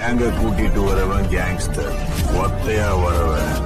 கேங்க கூட்டிட்டு வரவன் கேங்ஸ்டர் ஒத்தையா வரவன்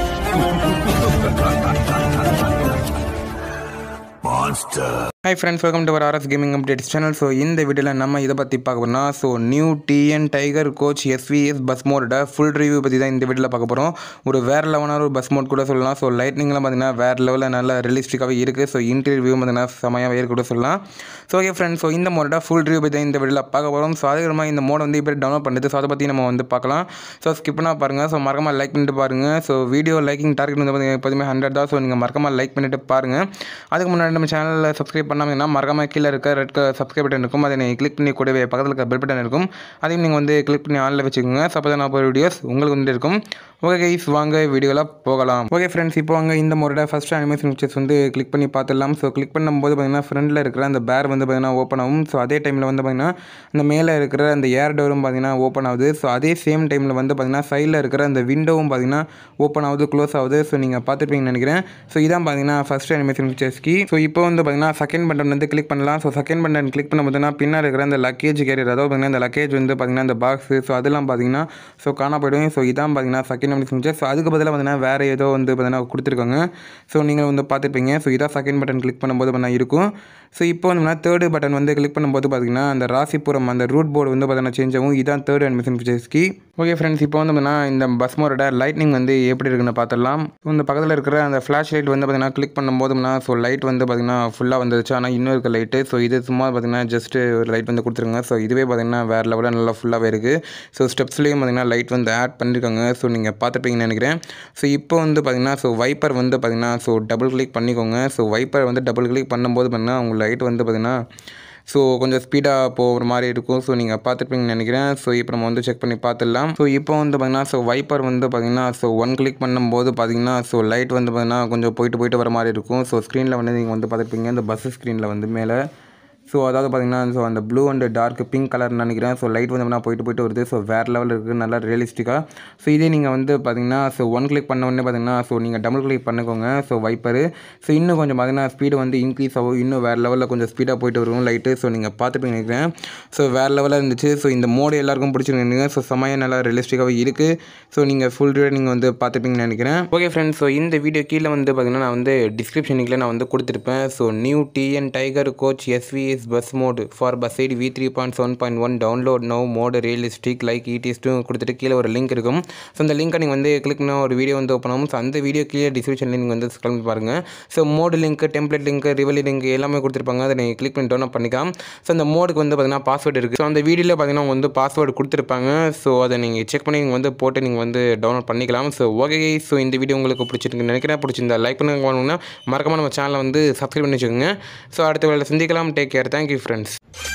monster hi friends welcome to our RS gaming updates channel so இந்த வீடியோவில் நம்ம இதை பற்றி பார்க்க போகிறோம்னா so new TN tiger coach SVS bus மோடோட ஃபுல் ரிவ்யூ பற்றி தான் இந்த வீடியோவில் பார்க்க போகிறோம் ஒரு வேறு லெவலான ஒரு பஸ் மோட் கூட சொல்லலாம் ஸோ லைட்னிங்லாம் பார்த்தீங்கன்னா வேறு லெவலில் நல்லா ரியலிஸ்டிக்காகவே இருக்குது ஸோ இன்டீரியர் வியூ பார்த்தீங்கன்னா செமையாகவே இருக்கு கூட சொல்லலாம் ஸோ ஓகே ஃப்ரெண்ட்ஸ் ஸோ இந்த மோடோட ஃபுல் ரிவ்யூ பற்றி தான் இந்த வீடியோவில் பார்க்க போகிறோம் ஸோ அதுக்கப்புறமா இந்த மோட் வந்து இப்போ டவுன்லோட் பண்ணுறது ஸோ அதை பற்றி நம்ம வந்து பார்க்கலாம் ஸோ ஸ்கிப் பண்ணால் பாருங்கள் ஸோ மறக்காமல் லைக் பண்ணிட்டு பாருங்கள் ஸோ வீடியோ லைக்கிங் டார்கெட் வந்து பார்த்தீங்கன்னா எப்போதுமே ஹண்ட்ரட் தான் ஸோ நீங்கள் மறக்காமல் லைக் பண்ணிட்டு பாருங்கள் அதுக்கு முன்னாடி நம்ம சேனலில் சப்ஸ்கிரைப் பண்ணாமல் மறக்காமல் கீழே இருக்க ரெட் கலர் சப்ஸ்கிரைப் பட்டன் இருக்கும் அதை நீங்கள் கிளிக் பண்ணி கூடவே பக்கத்தில் இருக்க பெல் பட்டன் இருக்கும் அதையும் நீங்கள் வந்து கிளிக் பண்ணி ஆனில் வச்சுக்கோங்க ஸோ அப்போ தான் நான் போகிற வீடியோஸ் உங்களுக்கு வந்து இருக்கும் ஓகே கைஸ் வாங்க வீடியோவில் போகலாம் ஓகே ஃப்ரெண்ட்ஸ் இப்போ வாங்க இந்த முறையோட ஃபஸ்ட் அனிமேஷன் பிக்சர்ஸ் வந்து கிளிக் பண்ணி பார்த்துடலாம் ஸோ கிளிக் பண்ணும்போது பார்த்தீங்கன்னா ஃப்ரண்டில் இருக்கிற அந்த பேர் வந்து பார்த்தீங்கன்னா ஓப்பன் ஆகும் ஸோ அதே டைமில் வந்து பார்த்தீங்கன்னா அந்த மேலே இருக்கிற அந்த ஏர் டோரும் பார்த்தீங்கன்னா ஓப்பன் ஆகுது ஸோ அதே சேம் டைமில் வந்து பார்த்தீங்கன்னா சைடில் இருக்கிற அந்த விண்டோவும் பார்த்தீங்கன்னா ஓப்பன் ஆகுது க்ளோஸ் ஆகுது ஸோ நீங்கள் பார்த்துருப்பீங்கன்னு நினைக்கிறேன் ஸோ இதான் பார்த்தீங்கன்னா first animation pictures key so இப்போ வந்து பார்த்தீங்கன்னா செகண்ட் பட்டன் வந்து கிளிக் பண்ணலாம் ஸோ செகண்ட் பட்டன் கிளிக் பண்ண பார்த்தீங்கன்னா பின்னாடி இருக்கிற அந்த லக்கேஜ் கேரியர் அதாவது பார்த்தீங்கன்னா இந்த லக்கேஜ் வந்து பார்த்தீங்கன்னா இந்த பாக்ஸு ஸோ அதெல்லாம் பார்த்தீங்கன்னா ஸோ காண போயிடும் ஸோ இதான் பார்த்தீங்கன்னா செகண்ட் அனிமேஷன் பிக்சர் ஸோ அதுக்கு பதிலாக பார்த்தீங்கன்னா வேறு ஏதோ வந்து பார்த்தீங்கன்னா கொடுத்துருக்காங்க ஸோ நீங்கள் வந்து பார்த்துருப்பீங்க ஸோ இதான் செகண்ட் பட்டன் கிளிக் பண்ணும்போது பார்த்தீங்கன்னா இருக்கும் ஸோ இப்போ வந்து தேர்டு பட்டன் வந்து கிளிக் பண்ணும்போது பார்த்தீங்கன்னா அந்த ராசிபுரம் அந்த ரூட் போர்டு வந்து பார்த்தீங்கன்னா சேஞ்ச் ஆகும் இதான் third animation features key okay friends இப்போ வந்து பார்த்தீங்கன்னா இந்த பஸ் மோரோட லைட்னிங் வந்து எப்படி இருக்குன்னு பார்த்துடலாம் இந்த பக்கத்தில் இருக்கிற அந்த ஃப்ளாஷ் லைட் வந்து பார்த்தீங்கன்னா கிளிக் பண்ணும்போதுனா ஸோ லைட் வந்து பார்த்தீங்கன்னா ஃபுல்லாக வந்துருச்சு ஆனால் இன்னும் இருக்க லைட்டு ஸோ இது சும்மா பார்த்தீங்கன்னா ஜஸ்ட் ஒரு லைட் வந்து கொடுத்துருங்க ஸோ இதுவே பார்த்தீங்கன்னா வேறு லெவலில் நல்லா ஃபுல்லாகவே இருக்குது ஸோ ஸ்டெப்ஸ்லேயும் பார்த்தீங்கன்னா லைட் வந்து ஆட் பண்ணியிருக்காங்க ஸோ நீங்கள் பார்த்துருப்பீங்கன்னு நினைக்கிறேன் ஸோ இப்போ வந்து பார்த்தீங்கன்னா ஸோ வைப்பர் வந்து பார்த்தீங்கன்னா ஸோ டபுள் கிளிக் பண்ணிக்கோங்க ஸோ வைப்பர் வந்து டபுள் கிளிக் பண்ணும்போது பார்த்தீங்கன்னா உங்கள் லைட் வந்து பார்த்தீங்கன்னா ஸோ கொஞ்சம் ஸ்பீடாக போகிற மாதிரி இருக்கும் ஸோ நீங்கள் பார்த்துருப்பீங்கன்னு நினைக்கிறேன் ஸோ இப்போ நம்ம வந்து செக் பண்ணி பார்த்துடலாம் ஸோ இப்போ வந்து பார்த்தீங்கன்னா ஸோ வைப்பர் வந்து பார்த்தீங்கன்னா ஸோ ஒன் கிளிக் பண்ணும்போது பார்த்தீங்கன்னா ஸோ லைட் வந்து பார்த்தீங்கன்னா கொஞ்சம் போயிட்டு போயிட்டு வர மாதிரி இருக்கும் ஸோ ஸ்க்ரீனில் வந்து நீங்கள் வந்து பார்த்துருப்பீங்க இந்த பஸ் ஸ்க்ரீனில் வந்து மேலே ஸோ அதாவது பார்த்தீங்கன்னா ஸோ அந்த ப்ளூ அண்ட் டார்க் பிங்க் கலர்னு நினைக்கிறேன் ஸோ லைட் வந்து போயிட்டு போயிட்டு வருது ஸோ வேறு லெவலில் இருக்குது நல்லா ரியலிஸ்டிக்காக ஸோ இதே நீங்கள் வந்து பார்த்தீங்கன்னா ஸோ ஒன் கிளிக் பண்ண உடனே பார்த்தீங்கன்னா ஸோ நீங்கள் டபுள் கிளிக் பண்ணிக்கோங்க ஸோ வைப்பரு ஸோ இன்னும் கொஞ்சம் பார்த்தீங்கன்னா ஸ்பீடு வந்து இன்க்ரீஸ் ஆகும் இன்னும் வேறு லெவலில் கொஞ்சம் ஸ்பீடாக போயிட்டு வரும் லைட்டு ஸோ நீங்கள் பார்த்துட்டு நினைக்கிறேன் ஸோ வேறு லெவலில் இருந்துச்சு ஸோ இந்த மோடு எல்லாருக்கும் பிடிச்சிருக்கீங்க ஸோ செமையாக நல்லா ரியலிஸ்டிக்காகவே இருக்குது ஸோ நீங்கள் ஃபுல் டே நீங்கள் வந்து பார்த்துப்பீங்கன்னு நினைக்கிறேன் ஓகே ஃப்ரெண்ட்ஸ் ஸோ இந்த வீடியோ கீழே வந்து பார்த்தீங்கன்னா நான் வந்து டிஸ்கிரிப்ஷனுக்குள்ள நான் வந்து கொடுத்துருப்பேன் so new TN tiger coach SVS bus mod for BUSSID V three point seven point one download no mod realistic like இடிஎஸ்ட்டும் கொடுத்துட்டு கீழே ஒரு லிங்க் இருக்கும் ஸோ அந்த லிங்க்கை நீங்கள் வந்து கிளிக் பண்ண ஒரு வீடியோ வந்து ஓப்பன் ஆகும் ஸோ அந்த வீடியோ கீழே டிஸ்கிரிப்ஷனில் நீங்கள் வந்து கிளம்பி பாருங்கள் so mod link template link ரிவலி லிங்க் எல்லாமே கொடுத்துருப்பாங்க அதை நீங்கள் கிளிக் பண்ணி டவுன்லோட் பண்ணிக்கலாம் ஸோ அந்த மோடுக்கு வந்து பார்த்தீங்கன்னா பாஸ்வேர்டு இருக்குது ஸோ அந்த வீடியோவில் பார்த்தீங்கன்னா வந்து பாஸ்வேர்டு கொடுத்துருப்பாங்க ஸோ அதை நீங்கள் செக் பண்ணி நீங்கள் வந்து போட்டு நீங்கள் வந்து டவுன்லோட் பண்ணிக்கலாம் ஸோ ஓகே ஸோ இந்த வீடியோ உங்களுக்கு பிடிச்சிருக்கு நினைக்கிறேன் பிடிச்சிருந்தா லைக் பண்ணுங்கன்னா மறக்காம நம்ம சேனலை வந்து சப்ஸ்கிரைப் பண்ணி வச்சுக்கோங்க ஸோ அடுத்த வேலை சந்திக்கலாம் டேக் கேர் தேங்க்யூ ஃப்ரெண்ட்ஸ்